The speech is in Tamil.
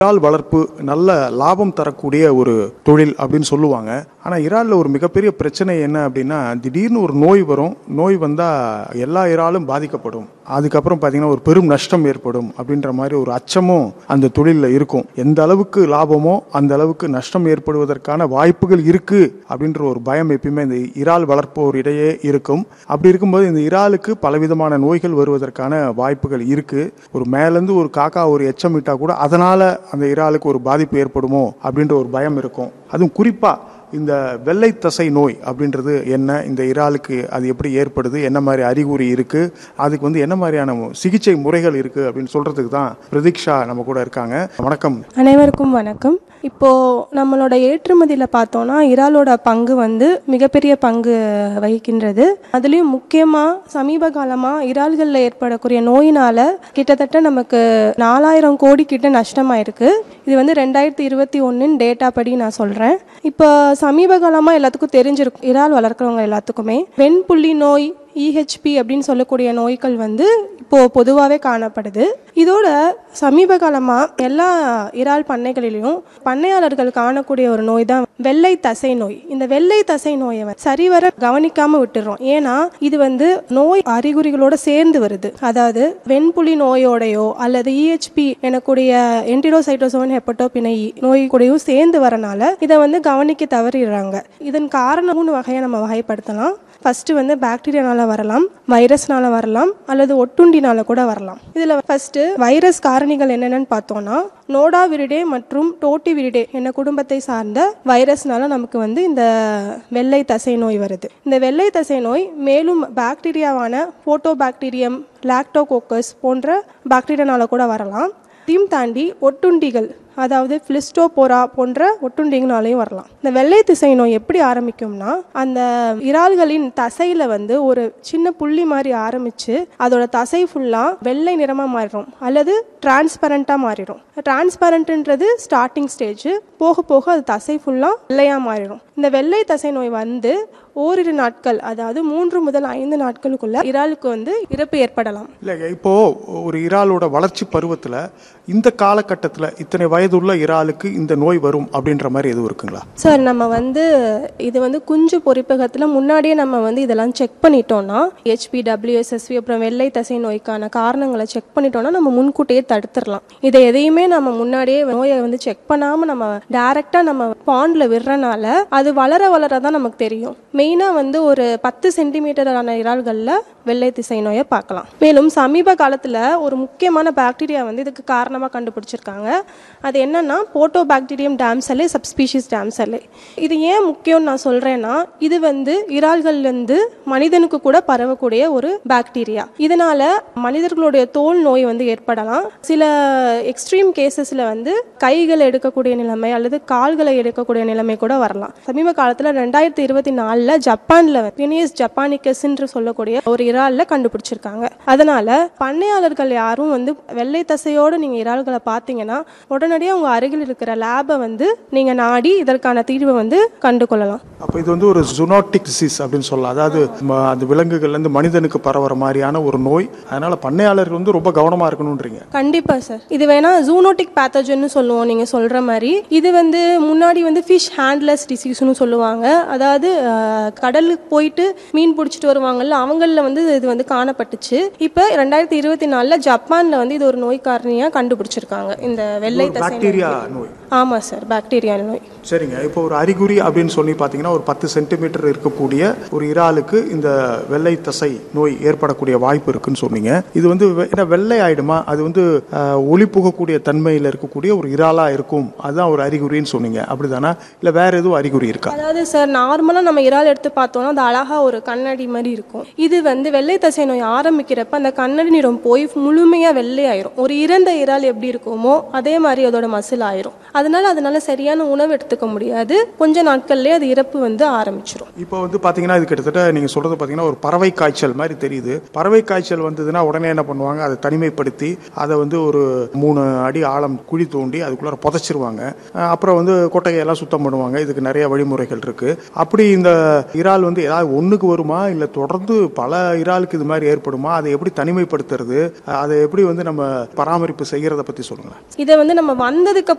இறால் வளர்ப்பு நல்ல லாபம் தரக்கூடிய ஒரு தொழில் அப்படின்னு சொல்லுவாங்க ஆனால் இறாலில் ஒரு மிகப்பெரிய பிரச்சனை என்ன அப்படின்னா திடீர்னு ஒரு நோய் வரும் நோய் வந்தால் எல்லா இறாலும் பாதிக்கப்படும் அதுக்கப்புறம் பார்த்தீங்கன்னா ஒரு பெரும் நஷ்டம் ஏற்படும் அப்படின்ற மாதிரி ஒரு அச்சமும் அந்த தொழிலில் இருக்கும் எந்த அளவுக்கு லாபமோ அந்த அளவுக்கு நஷ்டம் ஏற்படுவதற்கான வாய்ப்புகள் இருக்கு அப்படின்ற ஒரு பயம் எப்பயுமே இந்த இறால் வளர்ப்போர் இடையே இருக்கும் அப்படி இருக்கும்போது இந்த இறாலுக்கு பலவிதமான நோய்கள் வருவதற்கான வாய்ப்புகள் இருக்கு ஒரு மேலேருந்து ஒரு காக்கா ஒரு எச்சமிட்டா கூட அதனால அந்த இறாலுக்கு ஒரு பாதிப்பு ஏற்படுமோ அப்படின்ற ஒரு பயம் இருக்கும் அதுவும் குறிப்பா இந்த வெள்ளை தசை நோய் அப்படின்றது என்ன இந்த இறாலுக்கு அது எப்படி ஏற்படுது என்ன மாதிரி அறிகுறி இருக்கு அதுக்கு வந்து என்ன மாதிரியான சிகிச்சை முறைகள் இருக்கு அப்படின்னு சொல்றதுக்கு தான் பிரதீக்ஷா நம்ம கூட இருக்காங்க வணக்கம் அனைவருக்கும் வணக்கம் இப்போ நம்மளோட ஏற்றுமதியில் பார்த்தோம்னா இறாலோட பங்கு வந்து மிகப்பெரிய பங்கு வகிக்கின்றது அதுலேயும் முக்கியமாக சமீப காலமாக இறால்களில் ஏற்படக்கூடிய நோயினால கிட்டத்தட்ட நமக்கு நாலாயிரம் கோடி கிட்ட நஷ்டமாயிருக்கு இது வந்து ரெண்டாயிரத்தி இருபத்தி ஒன்றின் டேட்டா படி நான் சொல்கிறேன் இப்போ சமீப காலமாக எல்லாத்துக்கும் தெரிஞ்சிருக்கும் இறால் வளர்க்குறவங்க எல்லாத்துக்குமே வெண்புள்ளி நோய் இஹெச்பி அப்படின்னு சொல்லக்கூடிய நோய்கள் வந்து இப்போ பொதுவாகவே காணப்படுது இதோட சமீப காலமாக எல்லா இறால் பண்ணைகளிலும் பண்ணையாளர்கள் காணக்கூடிய ஒரு நோய் தான் வெள்ளை தசை நோய் இந்த வெள்ளை தசை நோயை வந்து சரிவர கவனிக்காம விட்டுறோம் ஏன்னா இது வந்து நோய் அறிகுறிகளோட சேர்ந்து வருது அதாவது வெண்புலி நோயோடையோ அல்லது இஹெச்பி எனக்கூடிய என்டிரோசைட்டோசோன் ஹெப்பட்டோபினை நோய் கூடயும் சேர்ந்து வரனால இதை வந்து கவனிக்க தவறிடுறாங்க இதன் காரணம் மூணு வகையை நம்ம வகைப்படுத்தலாம் ஃபர்ஸ்ட் வந்து பாக்டீரியானால வரலாம் வைரஸ்னால வரலாம் அல்லது ஒட்டுண்டினால கூட வரலாம் இதில் ஃபர்ஸ்ட் வைரஸ் காரணிகள் என்னென்னு பார்த்தோம்னா நோடா விரிடே மற்றும் டோட்டி விரிடே என்ன குடும்பத்தை சார்ந்த வைரஸ்னால நமக்கு வந்து இந்த வெள்ளை தசை நோய் வருது இந்த வெள்ளை தசை நோய் மேலும் பாக்டீரியாவான போட்டோபாக்டீரியம் லாக்டோகோக்கஸ் போன்ற பாக்டீரியானால கூட வரலாம் இதையும் தாண்டி ஒட்டுண்டிகள் அதாவது பிளிஸ்டோபோரா போன்ற ஒட்டுண்டிங்கனாலையும் வரலாம் இந்த வெள்ளை திசை நோய் எப்படி ஆரம்பிக்கும்னா அந்த இறால்களின் தசையில வந்து ஒரு சின்ன புள்ளி மாதிரி ஆரம்பிச்சு அதோட தசை ஃபுல்லா வெள்ளை நிறமா மாறிடும் அல்லது டிரான்ஸ்பரண்டா மாறிடும் டிரான்ஸ்பரண்ட்ன்றது ஸ்டார்டிங் ஸ்டேஜ் போக போக அது தசை ஃபுல்லா வெள்ளையா மாறிடும் இந்த வெள்ளை தசை நோய் வந்து ஓரிரு நாட்கள் அதாவது மூன்று முதல் ஐந்து நாட்களுக்குள்ள இறாலுக்கு வந்து இறப்பு ஏற்படலாம் இல்லை இப்போ ஒரு இறாலோட வளர்ச்சி பருவத்தில் இந்த காலகட்டத்தில் இத்தனை வயதுள்ள இறாலுக்கு இந்த நோய் வரும் அப்படின்ற மாதிரி எதுவும் இருக்குங்களா சார் நம்ம வந்து இது வந்து குஞ்சு பொறிப்பகத்தில் முன்னாடியே நம்ம வந்து இதெல்லாம் செக் பண்ணிட்டோம்னா ஹெச்பி டபிள்யூஎஸ்எஸ்வி அப்புறம் வெள்ளை தசை நோய்க்கான காரணங்களை செக் பண்ணிட்டோம்னா நம்ம முன்கூட்டியே தடுத்துடலாம் இதை எதையுமே நம்ம முன்னாடியே நோயை வந்து செக் பண்ணாமல் நம்ம டைரெக்டாக நம்ம பாண்டில் விடுறனால அது வளர வளர தான் நமக்கு தெரியும் மெயினாக வந்து ஒரு பத்து சென்டிமீட்டரான இறால்களில் வெள்ளை திசை நோயை பார்க்கலாம் மேலும் சமீப காலத்தில் ஒரு முக்கியமான பாக்டீரியா வந்து இதுக்கு காரணமாக கண்டுபிடிச்சிருக்காங்க அது என்னன்னா photobacterium damselae subspecies damselae இது ஏன் முக்கியம்னு நான் சொல்கிறேன்னா இது வந்து இறால்கள்லேருந்து மனிதனுக்கு கூட பரவக்கூடிய ஒரு பாக்டீரியா இதனால மனிதர்களுடைய தோல் நோய் வந்து ஏற்படலாம் சில எக்ஸ்ட்ரீம் கேசஸில் வந்து கைகளை எடுக்கக்கூடிய நிலைமை அல்லது கால்களை எடுக்கக்கூடிய நிலைமை கூட வரலாம் சமீப காலத்தில் ரெண்டாயிரத்தி இருபத்தி நாலில் ஜப்பானில் பினியஸ் ஜப்பானிக்கஸ் என்று சொல்லக்கூடிய ஒரு இறாலில் கண்டுபிடிச்சிருக்காங்க அதனால பண்ணையாளர்கள் யாரும் வந்து வெள்ளை தசையோடு நீங்கள் இறால்களை பார்த்தீங்கன்னா உடனடியாக உங்கள் அருகில் இருக்கிற லேபை வந்து நீங்கள் நாடி இதற்கான தீர்வை வந்து கண்டு கொள்ளலாம் அப்போ இது வந்து ஒரு ஜுனோட்டிக் டிசீஸ் அப்படின்னு சொல்லலாம் அதாவது ம- அந்த விலங்குகள்லேருந்து மனிதனுக்கு பரவுற மாதிரியான ஒரு நோய் அதனால பண்ணையாளர்கள் வந்து ரொம்ப கவனமாக இருக்கணுன்றீங்க கண்டிப்பா சார் இது வேணா ஜூனோட்டிக் பேத்தஜன்னு சொல்லுவோம் நீங்க சொல்ற மாதிரி இது வந்து முன்னாடி வந்து ஃபிஷ் ஹேண்ட்லெஸ் டிசீஸ்னு சொல்லுவாங்க அதாவது அஹ், கடலுக்கு போயிட்டு மீன் பிடிச்சிட்டு வருவாங்கல்ல அவங்களில் வந்து இது வந்து காணப்பட்டுச்சு இப்போ ரெண்டாயிரத்தி இருபத்தி நாலில் ஜப்பான்ல வந்து இது ஒரு நோய் காரணியா கண்டுபிடிச்சிருக்காங்க இந்த வெள்ளை தசை பாக்டீரியா நோய் ஆமா சார் பாக்டீரியா நோய் சரிங்க இப்போ ஒரு அறிகுறி அப்படின்னு சொல்லி பார்த்தீங்கன்னா ஒரு பத்து சென்டிமீட்டர் இருக்கக்கூடிய ஒரு இறாலுக்கு இந்த வெள்ளை தசை நோய் ஏற்படக்கூடிய வாய்ப்பு இருக்குன்னு சொன்னீங்க இது வந்து வெ- என்ன வெள்ளை ஆயிடுமா அது வந்து அஹ், ஒளி புகக்கூடிய தன்மையில் இருக்கக்கூடிய ஒரு இறாலா இருக்கும் அதுதான் ஒரு அறிகுறின்னு சொன்னீங்க அப்படிதானா இல்லை வேற எதுவும் அறிகுறி இருக்கா அதாவது சார் நார்மலாக நம்ம இறால் எடுத்து பார்த்தோம்னா அது அழகா ஒரு கண்ணாடி மாதிரி இருக்கும் இது வந்து வெள்ளை தசை நோய் ஆரம்பிக்கிறப்ப அந்த கண்ணாடி நிறம் போய் முழுமையாக வெள்ளை ஆயிரும் ஒரு இறந்த இறால் எப்படி இருக்குமோ அதே மாதிரி அதோட மசில் ஆயிரும் அதனால அதனால சரியான உணவு எடுத்துக்க முடியாது கொஞ்ச நாட்கள்லயே அது இறப்பு வந்து ஆரம்பிச்சிரும் இப்போ வந்து பாத்தீங்கன்னா இது கிட்டத்தட்ட நீங்க சொல்றது பாத்தீங்கன்னா ஒரு பறவை காய்ச்சல் மாதிரி தெரியுது பறவை காய்ச்சல் வந்ததுன்னா உடனே என்ன பண்ணுவாங்க அதை தனிமைப்படுத்தி அதை வந்து ஒரு மூணு அடி ஆழம் குழி தோண்டி அதுக்குள்ளார புதைச்சிருவாங்க அஹ் அப்புறம் வந்து கொட்டையெல்லாம் சுத்தம் பண்ணுவாங்க இதுக்கு நிறைய வழிமுறைகள் இருக்கு அப்படி இந்த இறால் வந்து ஏதாவது ஒண்ணுக்கு வருமா இல்ல தொடர்ந்து பல இறாலுக்கு இது மாதிரி ஏற்படுமா அதை எப்படி தனிமைப்படுத்துறது அஹ் அதை எப்படி வந்து நம்ம பராமரிப்பு செய்யறத பத்தி சொல்லுங்களேன் இதை வந்து நம்ம வந்ததுக்கு